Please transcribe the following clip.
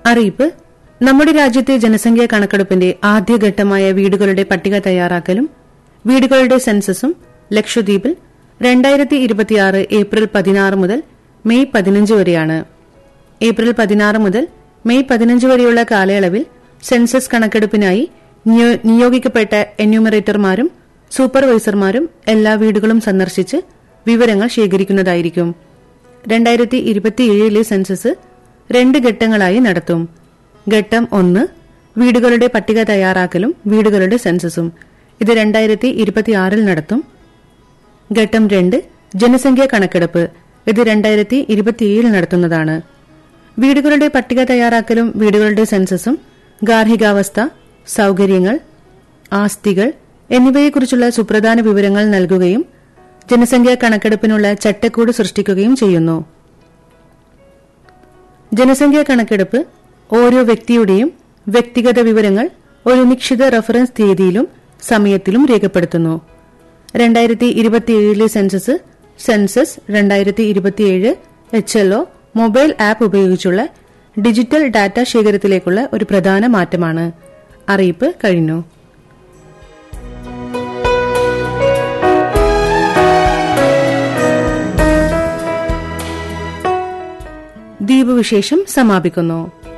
അറിയിപ്പ് നമ്മുടെ രാജ്യത്തെ ജനസംഖ്യാ കണക്കെടുപ്പിന്റെ ആദ്യഘട്ടമായ വീടുകളുടെ പട്ടിക തയ്യാറാക്കലും വീടുകളുടെ സെൻസസും ലക്ഷദ്വീപിൽ രണ്ടായിരത്തി ഇരുപത്തിയാറ് ഏപ്രിൽ പതിനാറ് മുതൽ മെയ് പതിനഞ്ച് വരെയാണ് ഏപ്രിൽ പതിനാറ് മുതൽ മെയ് പതിനഞ്ച് വരെയുള്ള കാലയളവിൽ സെൻസസ് കണക്കെടുപ്പിനായി നിയോ- നിയോഗിക്കപ്പെട്ട എന്യൂമറേറ്റർമാരും സൂപ്പർവൈസർമാരും എല്ലാ വീടുകളും സന്ദർശിച്ച് വിവരങ്ങൾ ശേഖരിക്കുന്നതായിരിക്കും രണ്ടായിരത്തി ഇരുപത്തിയേഴിലെ സെൻസസ് രണ്ട് ഘട്ടങ്ങളായി നടത്തും ഘട്ടം ഒന്ന് വീടുകളുടെ പട്ടിക തയ്യാറാക്കലും വീടുകളുടെ സെൻസസും ഇത് രണ്ടായിരത്തി ഇരുപത്തിയാറിൽ നടത്തും ഘട്ടം രണ്ട് ജനസംഖ്യാ കണക്കെടുപ്പ് ഇത് രണ്ടായിരത്തി ഇരുപത്തിയേഴിൽ നടത്തുന്നതാണ് വീടുകളുടെ പട്ടിക തയ്യാറാക്കലും വീടുകളുടെ സെൻസസും ഗാർഹികാവസ്ഥ സൌകര്യങ്ങൾ ആസ്തികൾ എന്നിവയെക്കുറിച്ചുള്ള സുപ്രധാന വിവരങ്ങൾ നൽകുകയും ജനസംഖ്യാ കണക്കെടുപ്പിനുള്ള ചട്ടക്കൂട് സൃഷ്ടിക്കുകയും ചെയ്യുന്നു ജനസംഖ്യാ കണക്കെടുപ്പ് ഓരോ വ്യക്തിയുടെയും വ്യക്തിഗത വിവരങ്ങൾ ഒരു നിശ്ചിത റഫറൻസ് തീയതിയിലും സമയത്തിലും രേഖപ്പെടുത്തുന്നു രണ്ടായിരത്തി ഇരുപത്തിയേഴിലെ സെൻസസ് സെൻസസ് രണ്ടായിരത്തി ഇരുപത്തിയേഴ് എച്ച് എൽ മൊബൈൽ ആപ്പ് ഉപയോഗിച്ചുള്ള ഡിജിറ്റൽ ഡാറ്റ ശേഖരത്തിലേക്കുള്ള ഒരു പ്രധാന മാറ്റമാണ് അറിയിപ്പ് കഴിഞ്ഞു ദ്വീപ് വിശേഷം സമാപിക്കുന്നു